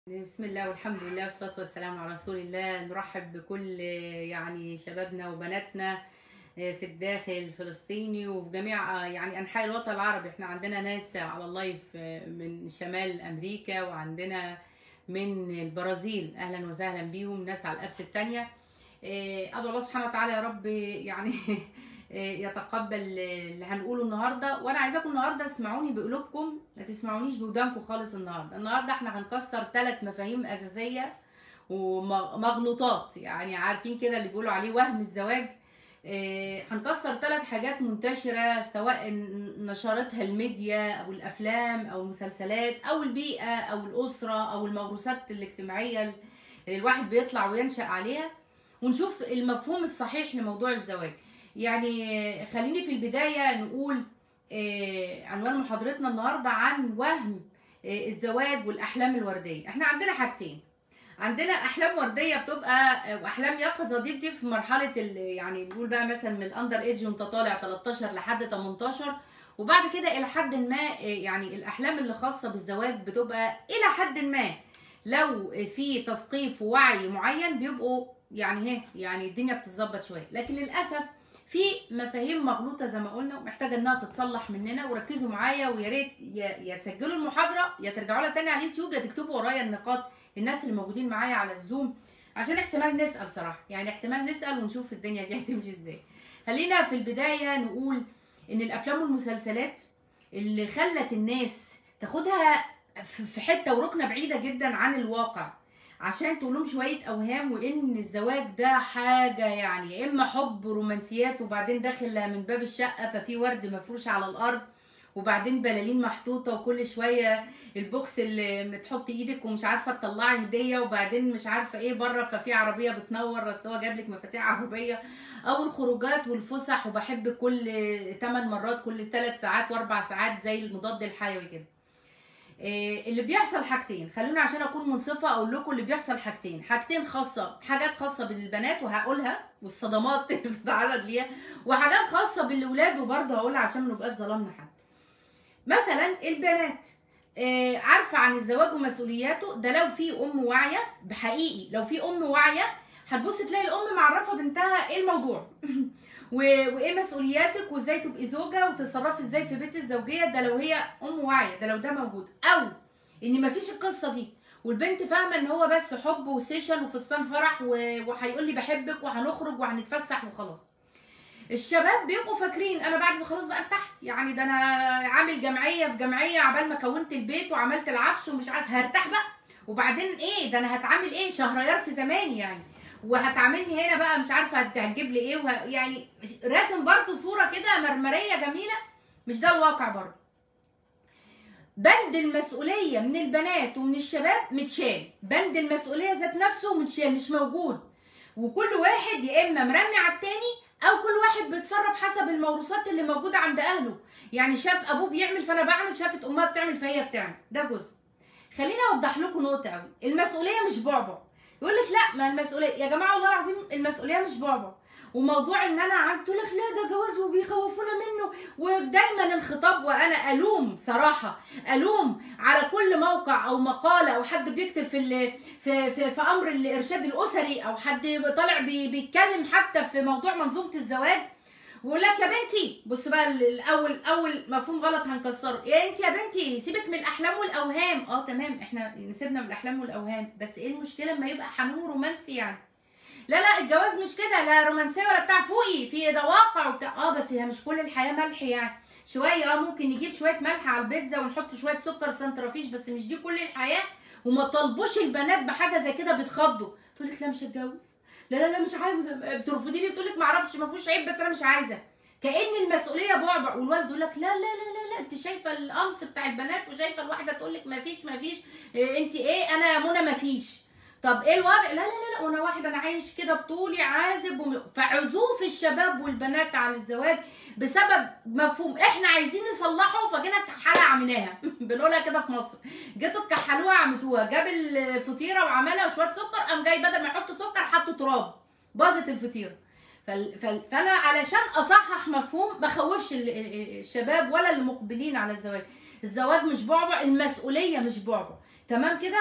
بسم الله والحمد لله والصلاة والسلام على رسول الله نرحب بكل يعني شبابنا وبناتنا في الداخل الفلسطيني وفي جميع يعني أنحاء الوطن العربي احنا عندنا ناس على اللايف من شمال أمريكا وعندنا من البرازيل أهلا وسهلا بيهم ناس على الأبس التانية أدعو الله سبحانه وتعالى يا رب يعني يتقبل اللي هنقوله النهارده وانا عايزاكم النهارده تسمعوني بقلوبكم ما تسمعونيش بودانكم خالص النهارده النهارده احنا هنكسر ثلاث مفاهيم اساسيه ومغلوطات يعني عارفين كده اللي بيقولوا عليه وهم الزواج هنكسر ثلاث حاجات منتشرة سواء نشرتها الميديا أو الأفلام أو المسلسلات أو البيئة أو الأسرة أو الموروثات الاجتماعنية اللي الواحد بيطلع وينشأ عليها ونشوف المفهوم الصحيح لموضوع الزواج يعني خليني في البداية نقول عنوان محاضرتنا النهاردة عن وهم الزواج والأحلام الوردية احنا عندنا حاجتين عندنا أحلام وردية بتبقى وأحلام يقظة دي بتبقى في مرحلة يعني نقول بقى مثلا من الأندر إيدج وأنت طالع 13 لحد 18 وبعد كده إلى حد ما يعني الأحلام اللي خاصة بالزواج بتبقى إلى حد ما لو في تثقيف ووعي معين بيبقوا يعني هي يعني الدنيا بتتظبط شوية لكن للأسف في مفاهيم مغلوطه زي ما قلنا ومحتاجه انها تتصلح مننا وركزوا معايا ويا ريت يا تسجلوا المحاضره يا ترجعوا لها تاني على اليوتيوب يا تكتبوا ورايا النقاط الناس اللي موجودين معايا على الزوم عشان احتمال نسال صراحه يعني احتمال نسال ونشوف الدنيا دي هتمشي ازاي خلينا في البدايه نقول ان الافلام والمسلسلات اللي خلت الناس تاخدها في حته وركنه بعيده جدا عن الواقع عشان تقول لهم شويه اوهام وان الزواج ده حاجه يعني يا اما حب رومانسيات وبعدين داخل من باب الشقه ففي ورد مفروش على الارض وبعدين بلالين محطوطه وكل شويه البوكس اللي بتحط ايدك ومش عارفه تطلعي هديه وبعدين مش عارفه ايه بره ففي عربيه بتنور اصل هو جاب لك مفاتيح عربيه او الخروجات والفسح وبحب كل 8 مرات كل 3 ساعات واربع ساعات زي المضاد الحيوي كده اللي بيحصل حاجتين خلونا عشان اكون منصفه اقول لكم اللي بيحصل حاجتين حاجتين خاصه حاجات خاصه بالبنات وهقولها والصدمات اللي بتتعرض ليها وحاجات خاصه بالاولاد وبرضه هقولها عشان ما نبقاش ظلمنا حد مثلا البنات آه عارفه عن الزواج ومسؤولياته ده لو في ام واعيه بحقيقي لو في ام واعيه هتبص تلاقي الام معرفه بنتها ايه الموضوع وايه مسؤولياتك وازاي تبقي زوجه وتتصرفي ازاي في بيت الزوجيه ده لو هي ام واعيه ده لو ده موجود او ان مفيش القصه دي والبنت فاهمه ان هو بس حب وسيشن وفستان فرح وهيقول لي بحبك وهنخرج وهنتفسح وخلاص الشباب بيبقوا فاكرين انا بعد خلاص بقى ارتحت يعني ده انا عامل جمعيه في جمعيه عبال ما كونت البيت وعملت العفش ومش عارف هرتاح بقى وبعدين ايه ده انا هتعامل ايه شهريار في زماني يعني وهتعاملني هنا بقى مش عارفه هتجيب لي ايه وه... يعني راسم برضو صوره كده مرمريه جميله مش ده الواقع برضو بند المسؤوليه من البنات ومن الشباب متشال بند المسؤوليه ذات نفسه متشال مش موجود وكل واحد يا اما مرمي على التاني او كل واحد بيتصرف حسب الموروثات اللي موجوده عند اهله يعني شاف ابوه بيعمل فانا بعمل شافت امها بتعمل فهي بتعمل ده جزء خليني اوضح لكم نقطه قوي المسؤوليه مش بعبع يقول لك لا ما المسؤوليه يا جماعه والله العظيم المسؤوليه مش بعبع وموضوع ان انا عندي تقول لك لا ده جواز وبيخوفونا منه ودايما الخطاب وانا الوم صراحه الوم على كل موقع او مقاله او حد بيكتب في في في, في امر الارشاد الاسري او حد طالع بي بيتكلم حتى في موضوع منظومه الزواج ويقول لك يا بنتي بص بقى الاول اول مفهوم غلط هنكسره يا انت يا بنتي سيبك من الاحلام والاوهام اه تمام احنا نسيبنا من الاحلام والاوهام بس ايه المشكله لما يبقى حنون رومانسي يعني لا لا الجواز مش كده لا رومانسيه ولا بتاع فوقي في ده واقع وبتاع اه بس هي مش كل الحياه ملح يعني شويه اه ممكن نجيب شويه ملح على البيتزا ونحط شويه سكر سنترافيش بس مش دي كل الحياه وما طالبوش البنات بحاجه زي كده بتخضوا تقول لك لا مش هتجوز لا لا لا مش عايزه بترفضي لي تقول لك ما اعرفش ما فيهوش عيب بس انا مش عايزه كان المسؤوليه بعبع والوالد يقول لك لا لا لا لا لا انت شايفه القمص بتاع البنات وشايفه الواحده تقول لك ما فيش ما فيش إيه انت ايه انا منى ما فيش طب ايه الوضع لا لا لا لا وانا واحده انا عايش كده بطولي عازب وم... فعزوف الشباب والبنات عن الزواج بسبب مفهوم احنا عايزين نصلحه فجينا الكحاله عملناها بنقولها كده في مصر جيتوا تكحلوها عملتوها جاب الفطيره وعملها وشويه سكر قام جاي بدل ما يحط سكر حط تراب باظت الفطيره فال... فال... فانا علشان اصحح مفهوم ما خوفش الشباب ولا المقبلين على الزواج الزواج مش بعبع المسؤوليه مش بعبع تمام كده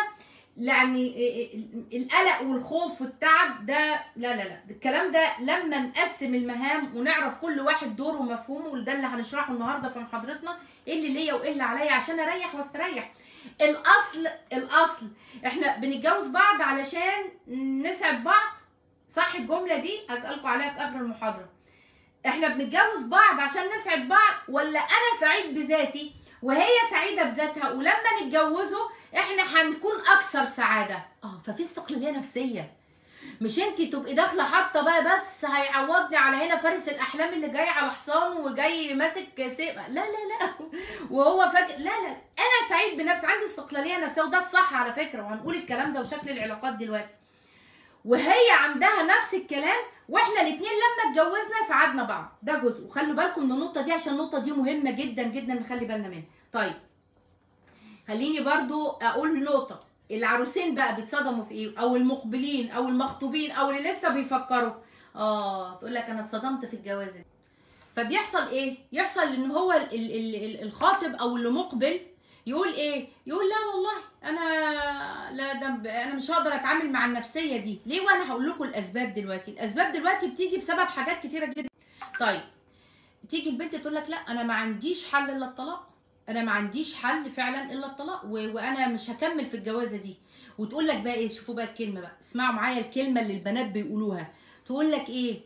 يعني القلق والخوف والتعب ده لا لا لا الكلام ده لما نقسم المهام ونعرف كل واحد دوره ومفهومه وده اللي هنشرحه النهارده في محاضرتنا ايه اللي ليا وايه اللي عليا عشان اريح واستريح الاصل الاصل احنا بنتجوز بعض علشان نسعد بعض صح الجمله دي هسالكم عليها في اخر المحاضره احنا بنتجوز بعض عشان نسعد بعض ولا انا سعيد بذاتي وهي سعيده بذاتها ولما نتجوزوا احنا هنكون اكثر سعاده اه ففي استقلاليه نفسيه مش انت تبقي داخله حاطه بقى بس هيعوضني على هنا فارس الاحلام اللي جاي على حصان وجاي ماسك سيف لا لا لا وهو فاكر لا لا انا سعيد بنفسي عندي استقلاليه نفسيه وده الصح على فكره وهنقول الكلام ده وشكل العلاقات دلوقتي وهي عندها نفس الكلام واحنا الاثنين لما اتجوزنا ساعدنا بعض ده جزء وخلوا بالكم من النقطه دي عشان النقطه دي مهمه جدا جدا نخلي بالنا منها طيب خليني برضو اقول نقطه العروسين بقى بيتصدموا في ايه او المقبلين او المخطوبين او اللي لسه بيفكروا اه تقول لك انا اتصدمت في الجواز فبيحصل ايه يحصل ان هو ال ال ال الخاطب او اللي مقبل يقول ايه يقول لا والله انا لا ده انا مش هقدر اتعامل مع النفسيه دي ليه وانا هقول لكم الاسباب دلوقتي الاسباب دلوقتي بتيجي بسبب حاجات كتيره جدا طيب تيجي البنت تقول لك لا انا ما عنديش حل الا الطلاق انا ما عنديش حل فعلا الا الطلاق و... وانا مش هكمل في الجوازه دي وتقول لك بقى ايه شوفوا بقى الكلمه بقى اسمعوا معايا الكلمه اللي البنات بيقولوها تقول لك ايه,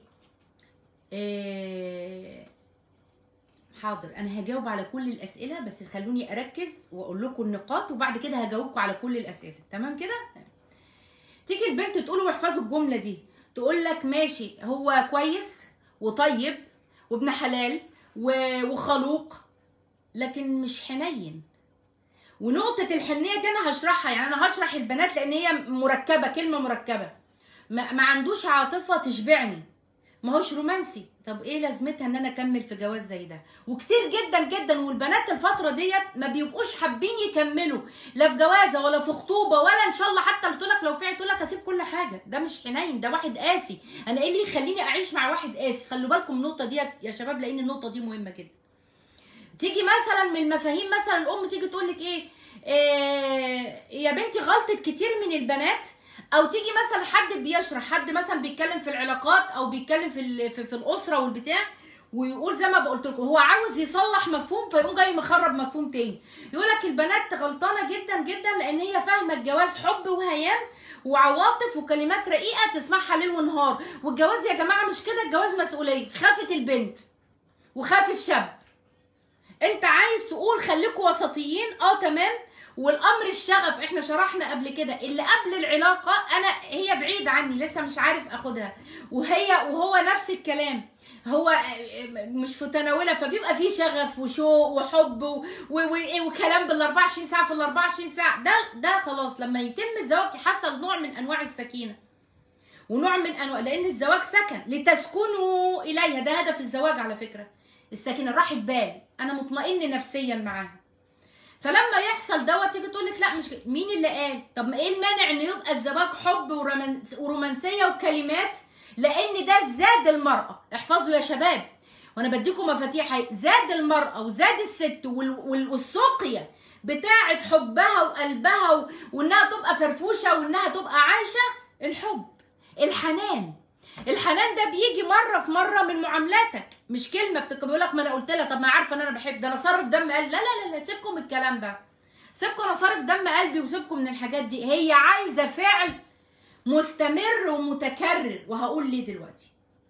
إيه... حاضر انا هجاوب على كل الاسئله بس خلوني اركز واقول لكم النقاط وبعد كده هجاوبكم على كل الاسئله تمام كده تيجي البنت تقول واحفظوا الجمله دي تقول لك ماشي هو كويس وطيب وابن حلال وخلوق لكن مش حنين ونقطة الحنية دي أنا هشرحها يعني أنا هشرح البنات لأن هي مركبة كلمة مركبة ما, ما عندوش عاطفة تشبعني ما هوش رومانسي طب ايه لازمتها ان انا اكمل في جواز زي ده وكتير جدا جدا والبنات الفتره ديت ما بيبقوش حابين يكملوا لا في جوازه ولا في خطوبه ولا ان شاء الله حتى قلت لك لو في تقول لك اسيب كل حاجه ده مش حنين ده واحد قاسي انا ايه اللي يخليني اعيش مع واحد قاسي خلوا بالكم النقطه ديت يا شباب لان النقطه دي مهمه جدا تيجي مثلا من المفاهيم مثلا الام تيجي تقول لك إيه, ايه يا بنتي غلطت كتير من البنات او تيجي مثلا حد بيشرح حد مثلا بيتكلم في العلاقات او بيتكلم في في, في الاسره والبتاع ويقول زي ما قلت لكم هو عاوز يصلح مفهوم فيقوم جاي مخرب مفهوم تاني يقول لك البنات غلطانه جدا جدا لان هي فاهمه الجواز حب وهيام وعواطف وكلمات رقيقه تسمعها ليل ونهار والجواز يا جماعه مش كده الجواز مسؤوليه خافت البنت وخاف الشاب انت عايز تقول خليكوا وسطيين اه تمام والامر الشغف احنا شرحنا قبل كده اللي قبل العلاقه انا هي بعيد عني لسه مش عارف اخدها وهي وهو نفس الكلام هو مش في تناولها فبيبقى فيه شغف وشوق وحب و... و... و... وكلام بال 24 ساعه في ال 24 ساعه ده ده خلاص لما يتم الزواج يحصل نوع من انواع السكينه ونوع من انواع لان الزواج سكن لتسكنوا اليها ده هدف الزواج على فكره السكينه راحه بال انا مطمئن نفسيا معاها فلما يحصل دوت تيجي تقول لك لا مش مين اللي قال طب ما ايه المانع ان يبقى الزواج حب ورومانسيه وكلمات لان ده زاد المراه احفظوا يا شباب وانا بديكم مفاتيح زاد المراه وزاد الست والسقيه بتاعه حبها وقلبها وانها تبقى فرفوشه وانها تبقى عايشه الحب الحنان الحنان ده بيجي مره في مره من معاملاتك مش كلمه بتبقى بيقول لك ما انا قلت لها طب ما عارفه ان انا بحب ده انا صرف دم قلبي لا لا لا لا سيبكم الكلام ده سيبكم انا صارف دم قلبي وسيبكم من الحاجات دي هي عايزه فعل مستمر ومتكرر وهقول ليه دلوقتي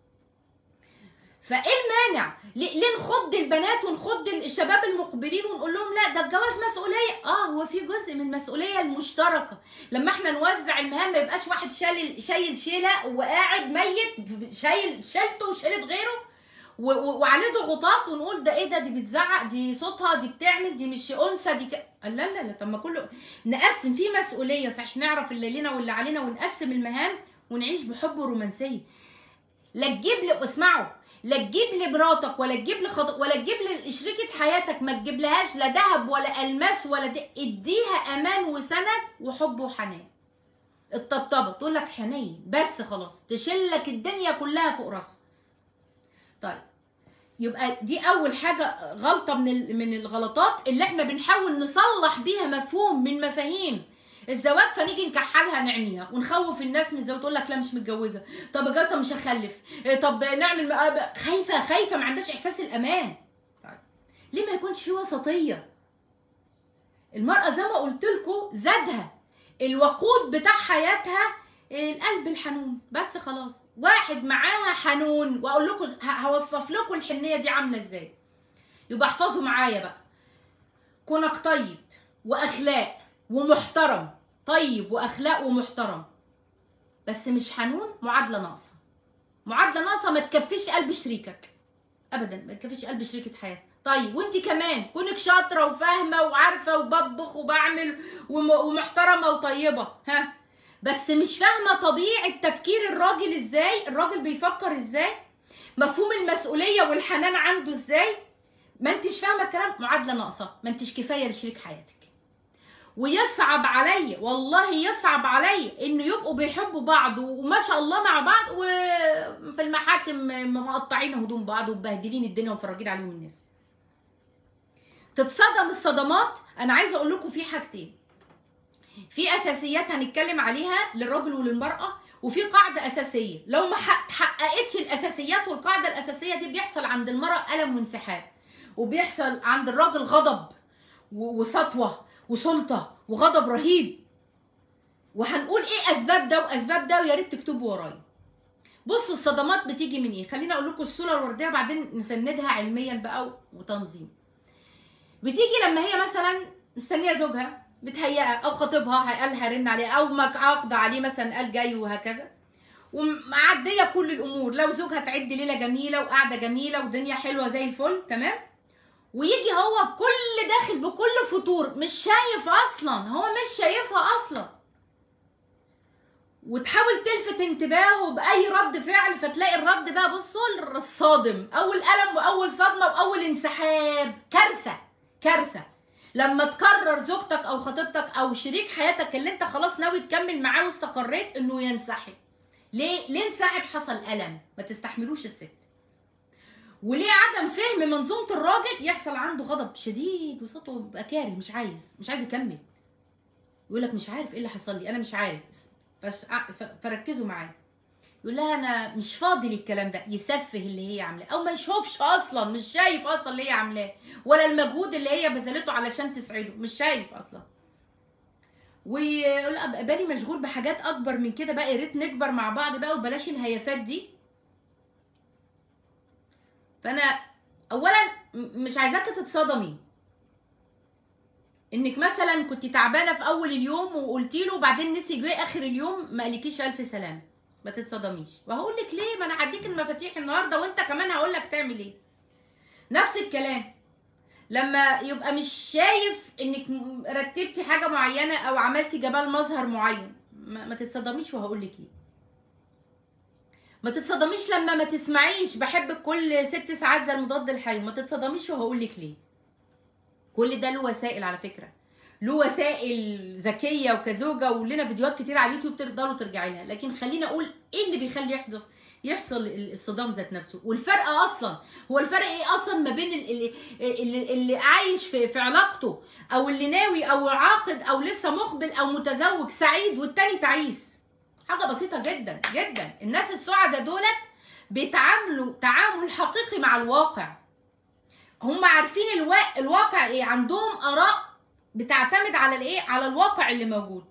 فايه المانع ليه نخض البنات ونخض الشباب المقبلين ونقول لهم لا ده الجواز مسؤوليه اه هو في جزء من المسؤوليه المشتركه لما احنا نوزع المهام ما يبقاش واحد شايل شايل شيله وقاعد ميت شايل شيلته وشيلت غيره وعليه ضغوطات ونقول ده ايه ده دي بتزعق دي صوتها دي بتعمل دي مش انثى دي ك... لا لا لا طب ما كله نقسم في مسؤوليه صح نعرف اللي لينا واللي علينا ونقسم المهام ونعيش بحب ورومانسيه لا تجيب لي اسمعوا لا تجيب لي مراتك ولا تجيب لي خط... ولا تجيب لي شريكه حياتك ما تجيبلهاش لا ذهب ولا الماس ولا د... اديها امان وسند وحب وحنان الطبطبه تقول لك حنين بس خلاص تشيلك الدنيا كلها فوق راسها طيب يبقى دي اول حاجه غلطه من من الغلطات اللي احنا بنحاول نصلح بيها مفهوم من مفاهيم الزواج فنيجي نكحلها نعميها ونخوف الناس من الزواج تقول لك لا مش متجوزه طب اتجوز طب مش هخلف إيه طب نعمل مقابل. خايفه خايفه ما عندهاش احساس الامان طيب ليه ما يكونش في وسطيه المراه زي ما قلت لكم زادها الوقود بتاع حياتها القلب الحنون بس خلاص واحد معاها حنون واقول لكم ه- هوصف لكم الحنيه دي عامله ازاي يبقى احفظوا معايا بقى كونك طيب واخلاق ومحترم طيب واخلاق ومحترم بس مش حنون معادله ناقصه معادله ناقصه ما تكفيش قلب شريكك ابدا ما تكفيش قلب شريكه حياتك طيب وانت كمان كونك شاطره وفاهمه وعارفه وبطبخ وبعمل وم- ومحترمه وطيبه ها بس مش فاهمه طبيعه تفكير الراجل ازاي الراجل بيفكر ازاي مفهوم المسؤوليه والحنان عنده ازاي ما انتش فاهمه الكلام معادله ناقصه ما انتش كفايه لشريك حياتك ويصعب عليا والله يصعب عليا انه يبقوا بيحبوا بعض وما شاء الله مع بعض وفي المحاكم مقطعين هدوم بعض ومبهدلين الدنيا ومفرجين عليهم الناس تتصدم الصدمات انا عايزه اقول لكم في حاجتين في اساسيات هنتكلم عليها للراجل وللمراه وفي قاعده اساسيه لو ما حق- حققتش الاساسيات والقاعده الاساسيه دي بيحصل عند المراه الم وانسحاب وبيحصل عند الراجل غضب و- وسطوه وسلطه وغضب رهيب وهنقول ايه اسباب ده واسباب ده ويا ريت تكتبوا ورايا بصوا الصدمات بتيجي من ايه خليني اقول لكم الصوره الورديه وبعدين نفندها علميا بقى وتنظيم بتيجي لما هي مثلا مستنيه زوجها بتهيئها او خطيبها قال هرن عليه او مك- عقد عليه مثلا قال جاي وهكذا ومعديه كل الامور لو زوجها تعد ليله جميله وقعده جميله ودنيا حلوه زي الفل تمام ويجي هو بكل داخل بكل فطور مش شايف اصلا هو مش شايفها اصلا وتحاول تلفت انتباهه باي رد فعل فتلاقي الرد بقى بصوا الصادم اول الم واول صدمه واول انسحاب كارثه كارثه لما تقرر زوجتك او خطيبتك او شريك حياتك اللي انت خلاص ناوي تكمل معاه واستقريت انه ينسحب ليه ليه انسحب حصل الم ما تستحملوش الست وليه عدم فهم منظومه الراجل يحصل عنده غضب شديد وصوته يبقى كاره مش عايز مش عايز يكمل يقول لك مش عارف ايه اللي حصل لي انا مش عارف فش... ف- فركزوا معايا يقول لها انا مش فاضي للكلام ده يسفه اللي هي عاملاه او ما يشوفش اصلا مش شايف اصلا اللي هي عاملاه ولا المجهود اللي هي بذلته علشان تسعده مش شايف اصلا ويقول أبقى بالي مشغول بحاجات اكبر من كده بقى يا ريت نكبر مع بعض بقى وبلاش الهيافات دي فانا اولا م- مش عايزاكي تتصدمي انك مثلا كنت تعبانه في اول اليوم وقلتي له وبعدين نسي جه اخر اليوم ما قالكيش الف سلامه ما تتصدميش وهقول لك ليه ما انا هديك المفاتيح النهارده وانت كمان هقول لك تعمل ايه نفس الكلام لما يبقى مش شايف انك م- رتبتي حاجه معينه او عملتي جمال مظهر معين ما, ما تتصدميش وهقول لك ايه ما تتصدميش لما ما تسمعيش بحبك كل ست ساعات زي المضاد الحيوي ما تتصدميش وهقول لك ليه كل ده له وسائل على فكره له وسائل ذكيه وكزوجه ولنا فيديوهات كتير على اليوتيوب تقدروا ترجعي لها لكن خليني اقول ايه اللي بيخلي يحدث يحصل الصدام ذات نفسه والفرق اصلا هو الفرق ايه اصلا ما بين اللي, اللي, اللي عايش في, في علاقته او اللي ناوي او عاقد او لسه مقبل او متزوج سعيد والتاني تعيس حاجه بسيطه جدا جدا الناس السعداء دولت بيتعاملوا تعامل حقيقي مع الواقع هم عارفين الوا... الواقع ايه عندهم اراء بتعتمد على الايه على الواقع اللي موجود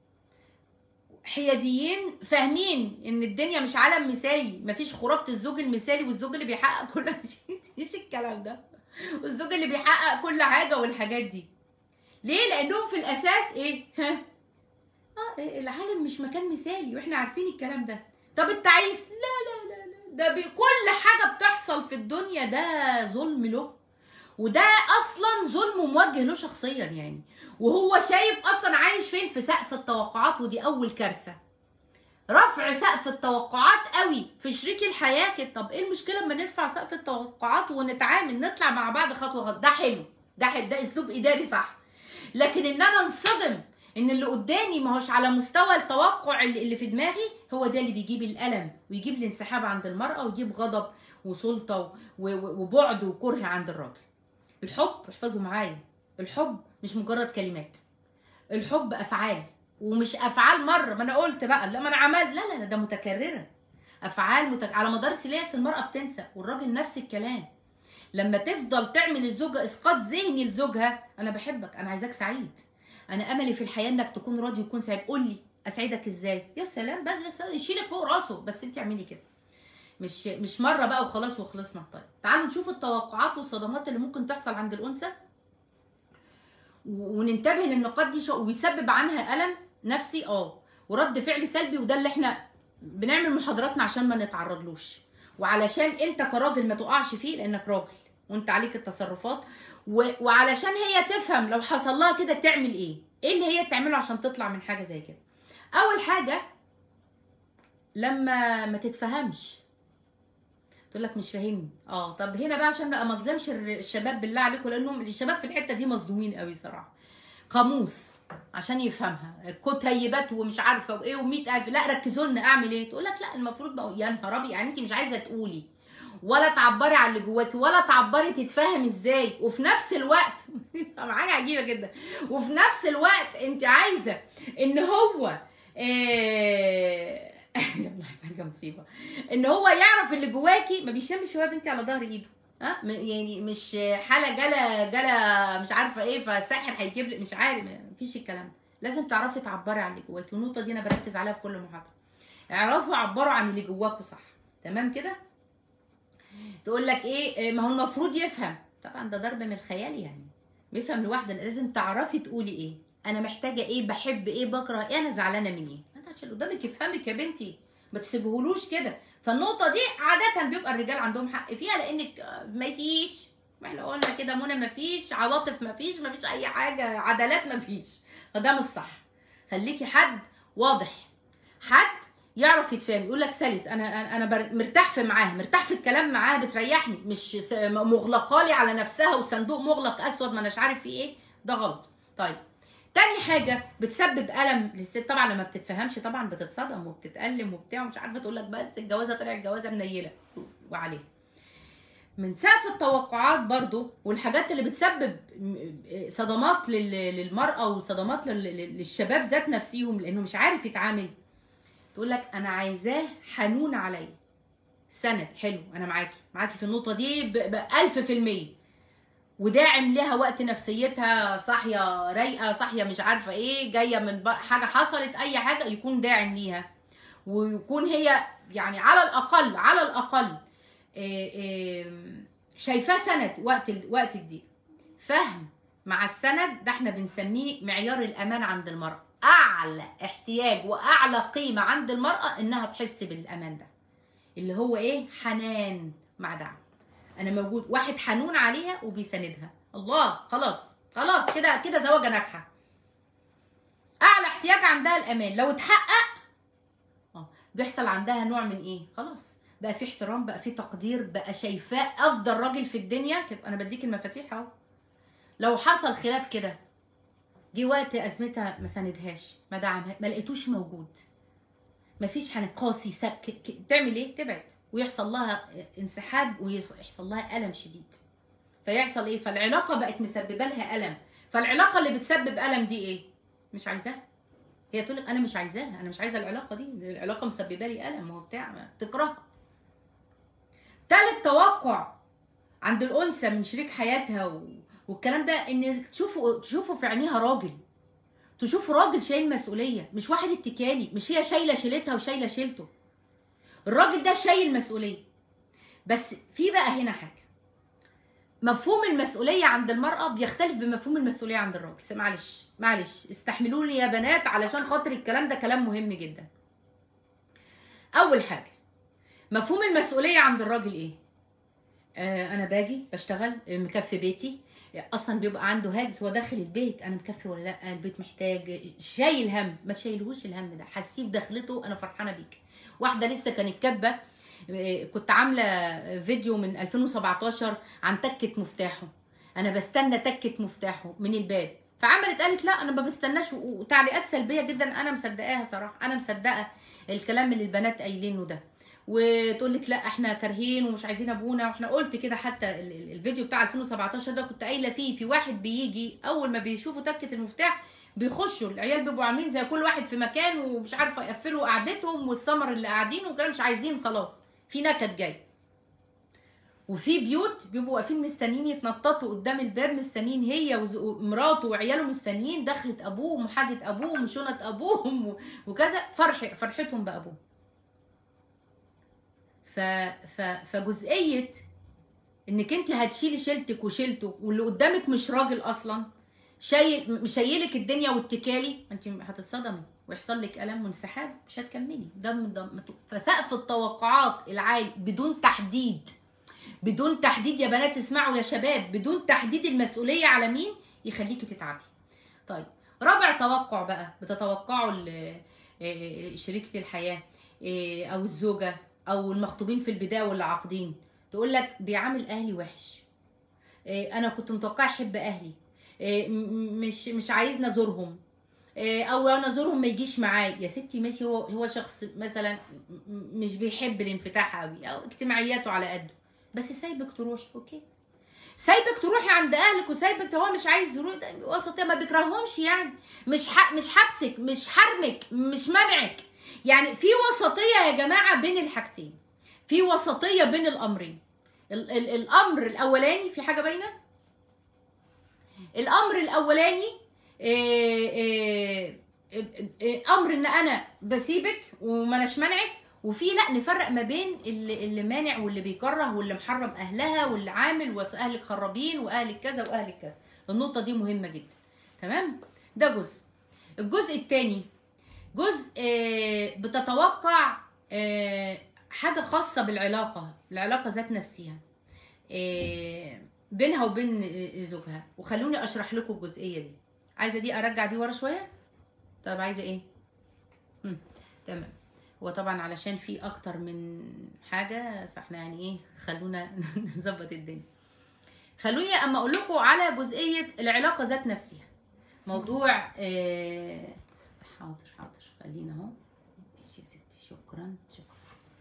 حياديين فاهمين ان الدنيا مش عالم مثالي مفيش خرافه الزوج المثالي والزوج اللي بيحقق كل مفيش الكلام ده والزوج اللي بيحقق كل حاجه والحاجات دي ليه لانهم في الاساس ايه ها اه إيه، العالم مش مكان مثالي واحنا عارفين الكلام ده طب التعيس لا لا لا لا ده بكل حاجه بتحصل في الدنيا ده ظلم له وده اصلا ظلم موجه له شخصيا يعني وهو شايف اصلا عايش فين في سقف التوقعات ودي اول كارثه رفع سقف التوقعات قوي في شريك الحياه كده طب ايه المشكله لما نرفع سقف التوقعات ونتعامل نطلع مع بعض خطوه خطوه ده حلو ده حلو ده اسلوب اداري صح لكن ان انا انصدم ان اللي قدامي ما هوش على مستوى التوقع اللي اللي في دماغي هو ده اللي بيجيب الالم ويجيب الانسحاب عند المراه ويجيب غضب وسلطه و- و- وبعد وكره عند الراجل الحب احفظوا معايا الحب مش مجرد كلمات الحب افعال ومش افعال مره ما انا قلت بقى لا ما انا عملت لا لا لا ده متكرره افعال متك... على مدار سلاس المراه بتنسى والراجل نفس الكلام لما تفضل تعمل الزوجه اسقاط ذهني لزوجها انا بحبك انا عايزاك سعيد انا املي في الحياه انك تكون راضي وتكون سعيد قول لي اسعدك ازاي يا سلام بس بس يشيلك فوق راسه بس انت اعملي كده مش مش مره بقى وخلاص وخلصنا طيب تعالوا نشوف التوقعات والصدمات اللي ممكن تحصل عند الانثى و- وننتبه للنقاط دي شو- وبيسبب عنها الم نفسي اه ورد فعل سلبي وده اللي احنا بنعمل محاضراتنا عشان ما نتعرضلوش وعلشان انت كراجل ما تقعش فيه لانك راجل وانت عليك التصرفات و... وعلشان هي تفهم لو حصل لها كده تعمل ايه ايه اللي هي تعمله عشان تطلع من حاجه زي كده اول حاجه لما ما تتفهمش تقول لك مش فاهمني اه طب هنا بقى عشان بقى ما اظلمش الر- الشباب بالله عليكم لانهم الشباب في الحته دي مظلومين قوي صراحه قاموس عشان يفهمها كتيبات ومش عارفه وايه و100 الف لا ركزوا لنا اعمل ايه تقول لك لا المفروض بقى يا نهار ابيض يعني انت مش عايزه تقولي ولا تعبري عن اللي جواكي ولا تعبري تتفهم ازاي وفي نفس الوقت حاجه عجيبه جدا وفي نفس الوقت انت عايزه ان هو إيه... يلا حاجه مصيبه ان هو يعرف اللي جواكي ما بيشمش هو يا بنتي على ظهر ايده ها م- يعني مش حاله جلا جلا مش عارفه ايه فالساحر هيجيب لك مش عارف مفيش الكلام ده لازم تعرفي تعبري عن اللي جواكي والنقطه دي انا بركز عليها في كل محاضره اعرفوا عبروا عن اللي جواكوا صح تمام كده تقول لك ايه إيه، ما هو المفروض يفهم طبعا ده ضرب من الخيال يعني بيفهم لوحده لازم تعرفي تقولي ايه انا محتاجه ايه بحب ايه بكره ايه انا زعلانه من ايه انت عشان اللي قدامك يفهمك يا بنتي ما تسيبهولوش كده فالنقطه دي عاده بيبقى الرجال عندهم حق فيها لانك آه، مفيش ما احنا قلنا كده منى مفيش عواطف مفيش مفيش اي حاجه عدالات مفيش فده مش صح خليكي حد واضح حد يعرف يتفهم يقول لك سلس انا انا أنا بر- مرتاح في معاه مرتاح في الكلام معاه بتريحني مش س- مغلقه لي على نفسها وصندوق مغلق اسود ما اناش عارف فيه ايه ده غلط طيب تاني حاجة بتسبب ألم للست طبعا لما بتتفهمش طبعا بتتصدم وبتتألم وبتاع ومش عارفة تقول لك بس الجوازة طلعت جوازة منيلة وعليها من سقف التوقعات برضو والحاجات اللي بتسبب م- صدمات لل- للمرأة وصدمات لل- لل- للشباب ذات نفسيهم لأنه مش عارف يتعامل تقول لك أنا عايزاه حنون عليا سند حلو أنا معاكي معاكي في النقطة دي ب- بألف في المية وداعم لها وقت نفسيتها صاحيه رايقه صاحيه مش عارفه ايه جايه من بق- حاجه حصلت اي حاجه يكون داعم ليها ويكون هي يعني على الاقل على الاقل إيه إيه شايفاه سند وقت ال- وقت الضيق فهم مع السند ده احنا بنسميه معيار الامان عند المراه اعلى احتياج واعلى قيمه عند المراه انها تحس بالامان ده اللي هو ايه حنان مع دعم انا موجود واحد حنون عليها وبيساندها الله خلاص خلاص كده كده زواجه ناجحه اعلى احتياج عندها الامان لو اتحقق اه بيحصل عندها نوع من ايه خلاص بقى في احترام بقى في تقدير بقى شايفاه افضل راجل في الدنيا كده انا بديك المفاتيح اهو لو حصل خلاف كده جه وقت ازمتها ما ساندهاش ما دعمها ما لقيتوش موجود مفيش حنان قاسي سك ك- تعمل ايه تبعد ويحصل لها انسحاب ويحصل لها الم شديد فيحصل ايه فالعلاقه بقت مسببه لها الم فالعلاقه اللي بتسبب الم دي ايه مش عايزاها هي تقول لك انا مش عايزاها انا مش عايزه العلاقه دي العلاقه مسببه لي الم وبتاع تكرهها تالت توقع عند الانثى من شريك حياتها و... والكلام ده ان تشوفوا تشوفوا في عينيها راجل تشوفوا راجل شايل مسؤوليه مش واحد اتكالي مش هي شايله شيلتها وشايله شيلته الراجل ده شايل مسؤوليه بس في بقى هنا حاجه مفهوم المسؤوليه عند المراه بيختلف بمفهوم المسؤوليه عند الراجل بس معلش معلش استحملوني يا بنات علشان خاطر الكلام ده كلام مهم جدا اول حاجه مفهوم المسؤوليه عند الراجل ايه آه انا باجي بشتغل آه، مكفي بيتي اصلا بيبقى عنده هاجس هو داخل البيت انا مكفي ولا لا البيت محتاج شايل هم ما تشيلهوش الهم ده حسيه في دخلته انا فرحانه بيك واحده لسه كانت كاتبه آه، كنت عامله فيديو من 2017 عن تكه مفتاحه انا بستنى تكه مفتاحه من الباب فعملت قالت لا انا ما بستناش و- وتعليقات سلبيه جدا انا مصدقاها صراحه انا مصدقه الكلام اللي البنات قايلينه ده وتقول لك لا احنا كارهين ومش عايزين ابونا واحنا قلت كده حتى ال- ال- الفيديو بتاع 2017 ده كنت قايله فيه في واحد بيجي اول ما بيشوفوا تكه المفتاح بيخشوا العيال بيبقوا عاملين زي كل واحد في مكان ومش عارفه يقفلوا قعدتهم والسمر اللي قاعدين وكده مش عايزين خلاص في نكد جاي وفي بيوت بيبقوا واقفين مستنيين يتنططوا قدام الباب مستنيين هي وز- ومراته وعياله مستنيين دخلة ابوهم وحاجة ابوهم وشنط ابوهم و- وكذا فرح فرحتهم بابوهم ف... ف... فجزئية انك انت هتشيلي شيلتك وشيلته واللي قدامك مش راجل اصلا شايل مشيلك الدنيا واتكالي انت هتتصدمي ويحصل لك الم وانسحاب مش هتكملي دم دم فسقف التوقعات العالي بدون تحديد بدون تحديد يا بنات اسمعوا يا شباب بدون تحديد المسؤوليه على مين يخليكي تتعبي طيب رابع توقع بقى بتتوقعوا ال- إيه، شريكه الحياه إيه، او الزوجه او المخطوبين في البدايه واللي عاقدين تقول لك بيعامل اهلي وحش إيه، انا كنت متوقعه يحب اهلي إيه، م- م- مش مش عايزني ازورهم إيه، او انا ازورهم ما يجيش معايا يا ستي ماشي هو هو شخص مثلا م- م- مش بيحب الانفتاح قوي او اجتماعياته على قده بس سايبك تروحي اوكي سايبك تروحي عند اهلك وسايبك هو مش عايز يروح ده وسطيه ما بيكرههمش يعني مش ح... مش حبسك مش حرمك مش منعك يعني في وسطيه يا جماعه بين الحاجتين في وسطيه بين الامرين ال... ال... الامر الاولاني في حاجه باينه الامر الاولاني إيه إيه إيه امر ان انا بسيبك وما اناش منعك وفي لا نفرق ما بين اللي, اللي مانع واللي بيكره واللي محرم اهلها واللي عامل واهلك خرابين واهلك كذا واهلك كذا النقطه دي مهمه جدا تمام ده جزء الجزء الثاني جزء آه، بتتوقع آه، حاجه خاصه بالعلاقه العلاقه ذات نفسها آه، بينها وبين آه، زوجها وخلوني اشرح لكم الجزئيه دي عايزه دي ارجع دي ورا شويه طب عايزه ايه مم. تمام هو طبعا علشان في اكتر من حاجه فاحنا يعني ايه خلونا نظبط الدنيا خلوني اما اقول لكم على جزئيه العلاقه ذات نفسها موضوع آه حاضر حاضر خلينا اهو ماشي يا ستي شكرا شكرا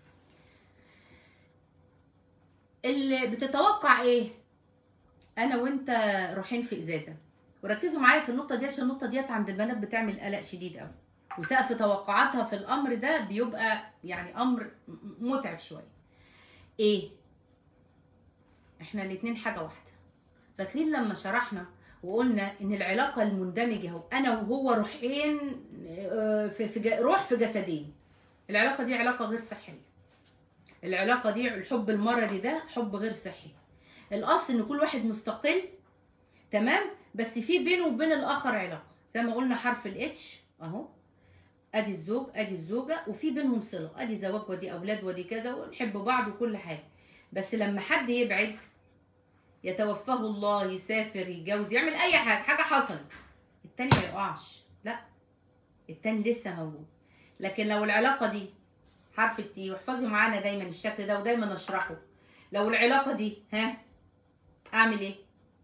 اللي بتتوقع ايه انا وانت رايحين في ازازه وركزوا معايا في النقطه دي عشان النقطه ديت عند البنات بتعمل قلق شديد قوي وسقف توقعاتها في الامر ده بيبقى يعني امر م- متعب شويه ايه احنا الاتنين حاجه واحده فاكرين لما شرحنا وقلنا ان العلاقه المندمجه هو انا وهو روحين آه، في في ج- روح في جسدين العلاقه دي علاقه غير صحيه العلاقه دي الحب المرضي ده حب غير صحي الاصل ان كل واحد مستقل تمام بس في بينه وبين الاخر علاقه زي ما قلنا حرف الاتش اهو ادي الزوج ادي الزوجه وفي بينهم صله ادي زواج ودي اولاد ودي كذا ونحب بعض وكل حاجه بس لما حد يبعد يتوفاه الله يسافر يتجوز يعمل اي حاجه حاجه حصلت التاني ما يقعش لا التاني لسه موجود لكن لو العلاقه دي حرف التي واحفظي معانا دايما الشكل ده ودايما اشرحه لو العلاقه دي ها اعمل ايه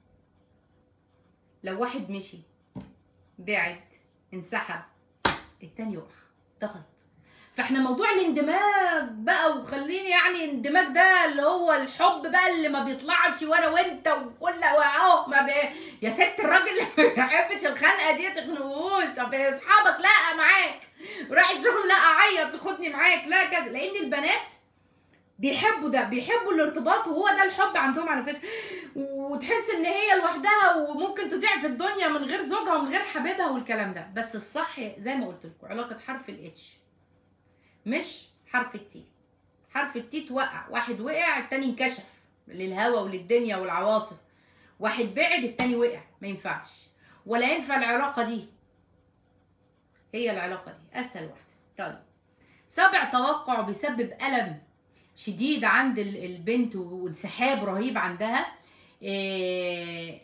لو واحد مشي بعد انسحب التاني يقع ضغط فاحنا موضوع الاندماج بقى وخليني يعني الاندماج ده اللي هو الحب بقى اللي ما بيطلعش وانا وانت وكل اهو ما بي... يا ست الراجل اللي ما بيحبش الخنقه دي تخنقوش طب يا اصحابك لا معاك رايح الشغل لا اعيط تاخدني معاك لا كذا لان البنات بيحبوا ده بيحبوا الارتباط وهو ده الحب عندهم على فكره وتحس ان هي لوحدها وممكن تضيع في الدنيا من غير زوجها ومن غير حبيبها والكلام ده بس الصح زي ما قلت لكم علاقه حرف الاتش مش حرف التي حرف التي توقع واحد وقع التاني انكشف للهوا وللدنيا والعواصف واحد بعد التاني وقع ما ينفعش ولا ينفع العلاقه دي هي العلاقه دي اسهل واحده طيب سبع توقع بيسبب الم شديد عند ال- البنت وانسحاب رهيب عندها إيه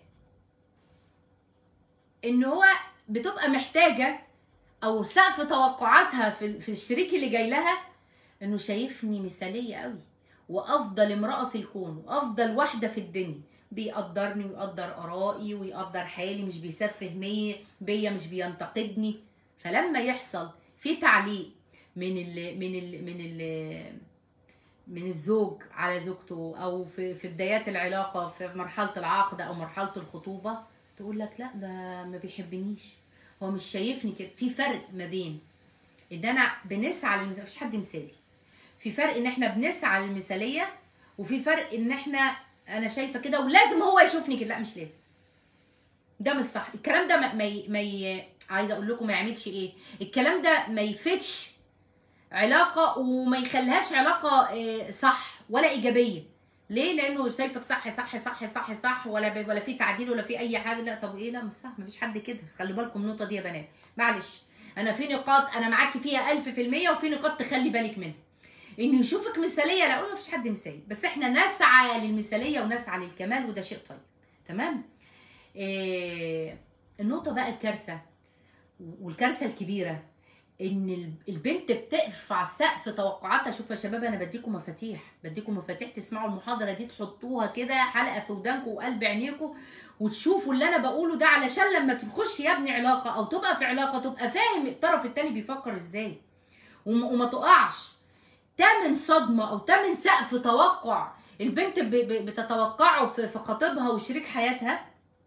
ان هو بتبقى محتاجه او سقف توقعاتها في في الشريك اللي جاي لها انه شايفني مثاليه قوي وافضل امراه في الكون وافضل واحده في الدنيا بيقدرني ويقدر ارائي ويقدر حالي مش بيسفه مية بيا مش بينتقدني فلما يحصل في تعليق من ال من ال من ال من الزوج على زوجته او في في بدايات العلاقه في مرحله العقد او مرحله الخطوبه تقول لك لا ده ما بيحبنيش هو مش شايفني كده في فرق ما بين ان انا بنسعى للمثاليه مفيش حد مثالي في فرق ان احنا بنسعى للمثاليه وفي فرق ان احنا انا شايفه كده ولازم هو يشوفني كده لا مش لازم ده مش صح الكلام ده ما ما, ي- ما ي... عايزه اقول لكم ما يعملش ايه الكلام ده ما يفيدش علاقه وما يخليهاش علاقه آه، صح ولا ايجابيه ليه لانه شايفك صح صح صح صح صح ولا ب- ولا في تعديل ولا في اي حاجه لا طب ايه لا مش صح مفيش حد كده خلي بالكم النقطه دي يا بنات معلش انا في نقاط انا معاكي فيها 1000% وفي نقاط تخلي بالك منها انه يشوفك مثاليه لا اقول مفيش حد مثالي بس احنا نسعى للمثاليه ونسعى للكمال وده شيء طيب تمام إيه النقطه بقى الكارثه والكارثه الكبيره ان ال- البنت بترفع سقف توقعاتها شوفوا يا شباب انا بديكم مفاتيح بديكم مفاتيح تسمعوا المحاضره دي تحطوها كده حلقه في ودانكم وقلب عينيكم وتشوفوا اللي انا بقوله ده علشان لما تخش يا ابني علاقه او تبقى في علاقه تبقى فاهم الطرف التاني بيفكر ازاي وما, وما تقعش تمن صدمه او تمن سقف توقع البنت ب- ب- بتتوقعه في في خطيبها وشريك حياتها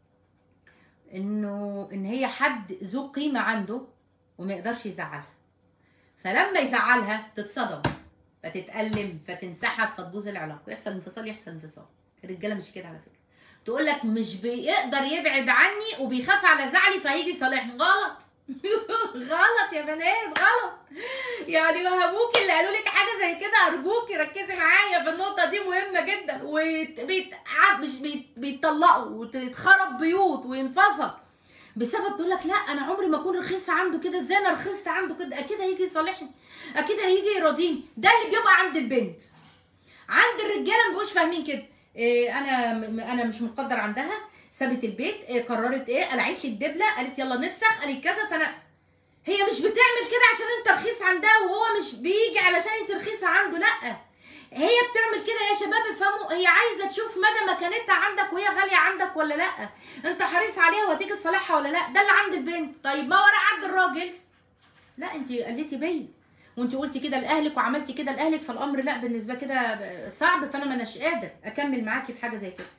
انه ان هي حد ذو قيمه عنده وما يقدرش يزعلها فلما يزعلها تتصدم فتتألم فتنسحب فتبوظ العلاقه يحصل انفصال يحصل انفصال الرجاله مش كده على فكره تقول لك مش بيقدر يبعد عني وبيخاف على زعلي فهيجي يصالحني غلط غلط يا بنات غلط يعني وهبوكي اللي قالوا لك حاجه زي كده ارجوكي ركزي معايا في النقطه دي مهمه جدا وبيت مش بيت- بيتطلقوا وتتخرب بيوت وينفصل بسبب تقول لك لا انا عمري ما اكون رخيصه عنده كده ازاي انا رخيصه عنده كده اكيد هيجي يصالحني اكيد هيجي يراضيني ده اللي بيبقى عند البنت عند الرجاله ما بيبقوش فاهمين كده إيه انا م- انا مش مقدر عندها سابت البيت إيه قررت ايه قلعت لي الدبله قالت يلا نفسخ قالت كذا فانا هي مش بتعمل كده عشان انت رخيص عندها وهو مش بيجي علشان انت رخيصه عنده لا هي بتعمل كده يا شباب افهموا هي عايزه تشوف مدى مكانتها عندك وهي غاليه عندك ولا لا انت حريص عليها وهتيجي تصالحها ولا لا ده اللي عند البنت طيب ما ورا عند الراجل لا انت قلتي بيا وانت قلتي كده لاهلك وعملتي كده لاهلك فالامر لا بالنسبه كده صعب فانا ما اناش قادر اكمل معاكي في حاجه زي كده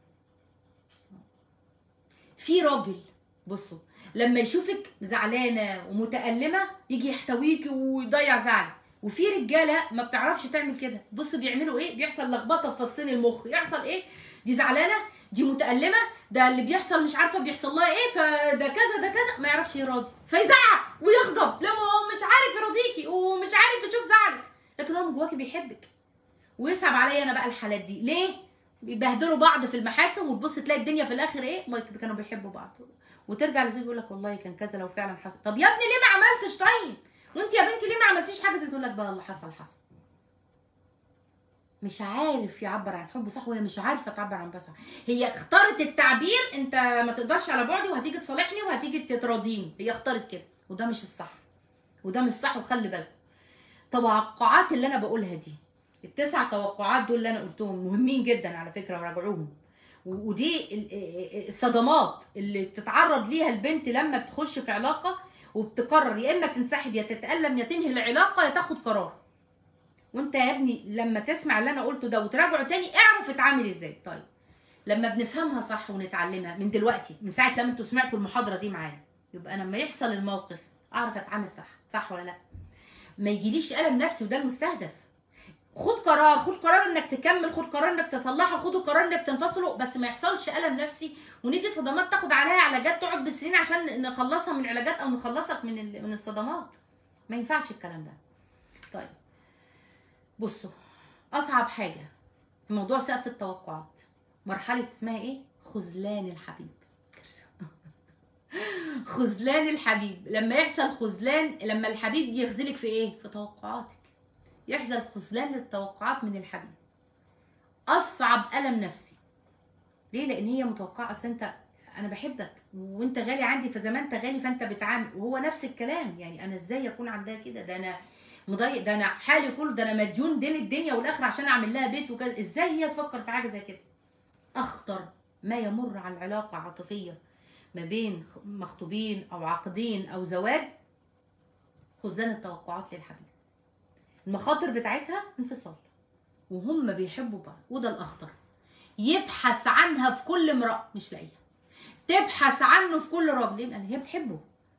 في راجل بصوا لما يشوفك زعلانه ومتألمه يجي يحتويكي ويضيع زعلك وفي رجاله ما بتعرفش تعمل كده بصوا بيعملوا ايه بيحصل لخبطه في فصين المخ يحصل ايه دي زعلانه دي متألمه ده اللي بيحصل مش عارفه بيحصل لها ايه فده كذا ده كذا ما يعرفش يراضي فيزعق ويغضب لما هو مش عارف يراضيكي ومش عارف يشوف زعلك لكن هو من جواكي بيحبك ويصعب عليا انا بقى الحالات دي ليه بيبهدلوا بعض في المحاكم وتبص تلاقي الدنيا في الاخر ايه ما كانوا بيحبوا بعض وترجع لزوجك يقول لك والله كان كذا لو فعلا حصل طب يا ابني ليه ما عملتش طيب وانت يا بنتي ليه ما عملتيش حاجه زي تقول لك بقى اللي حصل حصل مش عارف يعبر عن حبه صح وهي مش عارفه تعبر عن بصح هي اختارت التعبير انت ما تقدرش على بعدي وهتيجي تصالحني وهتيجي تتراضيني هي اختارت كده وده مش الصح وده مش صح وخلي بالك توقعات اللي انا بقولها دي التسع توقعات دول اللي انا قلتهم مهمين جدا على فكره وراجعوهم و- ودي ال- الصدمات اللي بتتعرض ليها البنت لما بتخش في علاقه وبتقرر يا اما تنسحب يا تتألم يا تنهي العلاقه يا تاخد قرار وانت يا ابني لما تسمع اللي انا قلته ده وتراجعه تاني اعرف اتعامل ازاي طيب لما بنفهمها صح ونتعلمها من دلوقتي من ساعه لما انتوا سمعتوا المحاضره دي معايا يبقى انا لما يحصل الموقف اعرف اتعامل صح صح ولا لا ما يجيليش الم نفسي وده المستهدف خد قرار خد قرار انك تكمل خد قرار انك تصلحه خد قرار انك تنفصلوا بس ما يحصلش الم نفسي ونيجي صدمات تاخد عليها علاجات تقعد بالسنين عشان نخلصها من العلاجات او نخلصك من ال- من الصدمات ما ينفعش الكلام ده طيب بصوا اصعب حاجه في موضوع سقف التوقعات مرحله اسمها ايه خذلان الحبيب كارثة. خذلان الحبيب لما يحصل خذلان لما الحبيب يخذلك في ايه في توقعاتك يحصل خذلان للتوقعات من الحبيب اصعب الم نفسي ليه لان هي متوقعه اصل انت انا بحبك وانت غالي عندي فزي ما انت غالي فانت بتعامل وهو نفس الكلام يعني انا ازاي اكون عندها كده ده انا مضايق ده انا حالي كله ده انا مديون دين الدنيا والاخره عشان اعمل لها بيت وكذا ازاي هي تفكر في حاجه زي كده اخطر ما يمر على العلاقه عاطفيه ما بين مخطوبين او عاقدين او زواج خذلان التوقعات للحبيب المخاطر بتاعتها انفصال وهم بيحبوا بعض وده الاخطر يبحث عنها في كل امراه مش لاقيها تبحث عنه في كل راجل ليه؟ لان هي بتحبه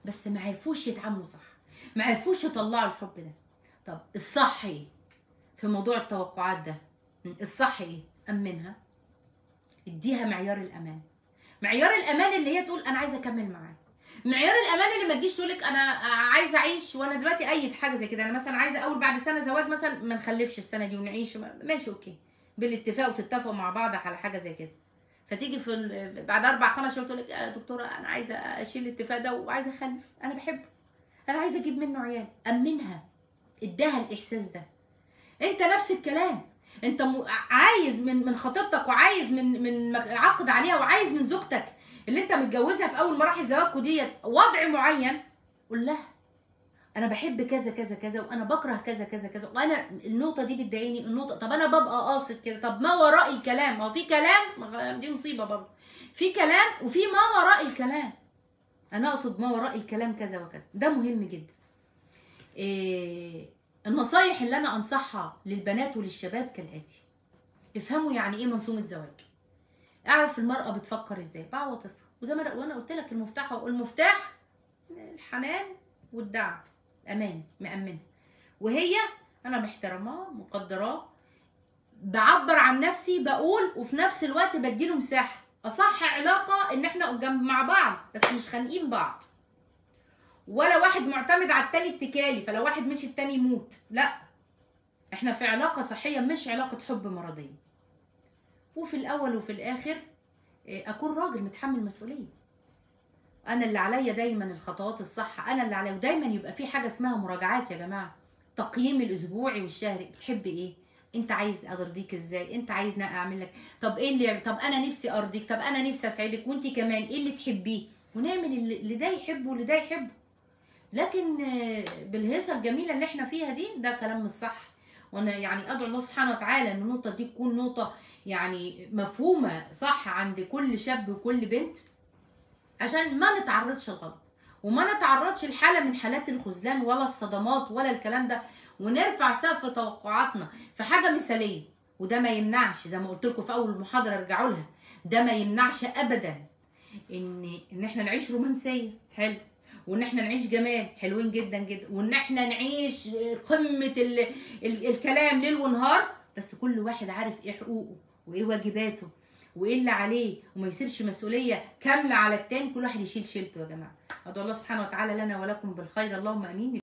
بس ما عرفوش يتعاملوا صح ما عرفوش يطلعوا الحب ده طب الصح ايه في موضوع التوقعات ده م، الصح ايه امنها اديها معيار الامان معيار الامان اللي هي تقول انا عايزه اكمل معاه معيار الامان اللي ما تجيش تقول لك انا عايزه اعيش وانا دلوقتي ايد حاجه زي كده انا مثلا عايزه اول بعد سنه زواج مثلا ما نخلفش السنه دي ونعيش ماشي اوكي بالاتفاق وتتفقوا مع بعض على حاجه زي كده فتيجي في ال- بعد اربع خمس شهور تقول لك يا دكتوره انا عايزه اشيل الاتفاق ده وعايزه اخلف انا بحبه انا عايزه اجيب منه عيال امنها اداها الاحساس ده انت نفس الكلام انت م... عايز من من خطيبتك وعايز من من مك- عقد عليها وعايز من زوجتك اللي انت متجوزها في اول مراحل زواجكوا ديت وضع معين قول لها انا بحب كذا كذا كذا وانا بكره كذا كذا كذا وانا النقطه دي بتضايقني النقطه طب انا ببقى قاصد كده طب ما وراء الكلام ما هو في كلام ما- دي مصيبه برضه في كلام وفي ما وراء الكلام انا اقصد ما وراء الكلام كذا وكذا ده مهم جدا إيه النصايح اللي انا انصحها للبنات وللشباب كالاتي افهموا يعني ايه منظومه زواج اعرف المراه بتفكر ازاي بعواطفها وزي ما أنا- وانا قلت لك المفتاح هو المفتاح الحنان والدعم امان مأمنها وهي انا محترماه مقدراه بعبر عن نفسي بقول وفي نفس الوقت بديله مساحه اصح علاقه ان احنا جنب مع بعض بس مش خانقين بعض ولا واحد معتمد على التاني اتكالي فلو واحد مشي التاني يموت لا احنا في علاقه صحيه مش علاقه حب مرضيه وفي الاول وفي الاخر إيه، اكون راجل متحمل مسؤوليه انا اللي عليا دايما الخطوات الصح انا اللي عليا ودايما يبقى في حاجه اسمها مراجعات يا جماعه تقييم الاسبوعي والشهري بتحب ايه انت عايز ارضيك ازاي انت عايزني اعمل لك طب ايه اللي طب انا نفسي ارضيك طب انا نفسي اسعدك وانت كمان ايه اللي تحبيه ونعمل اللي اللي ده يحبه واللي ده يحبه لكن آه، بالهيصه الجميله اللي احنا فيها دي ده كلام مش صح وانا يعني ادعو الله سبحانه وتعالى ان النقطه دي تكون نقطه يعني مفهومه صح عند كل شاب وكل بنت عشان ما نتعرضش لغلط وما نتعرضش لحاله من حالات الخذلان ولا الصدمات ولا الكلام ده ونرفع سقف توقعاتنا في حاجه مثاليه وده ما يمنعش زي ما قلت لكم في اول محاضره ارجعوا لها ده ما يمنعش ابدا ان ان احنا نعيش رومانسيه حلو وان احنا نعيش جمال حلوين جدا جدا وان احنا نعيش قمه ال ال الكلام ليل ونهار بس كل واحد عارف ايه حقوقه وايه واجباته وايه اللي عليه وما يسيبش مسؤوليه كامله على التاني كل واحد يشيل شيلته يا جماعه ادعو الله سبحانه وتعالى لنا ولكم بالخير اللهم امين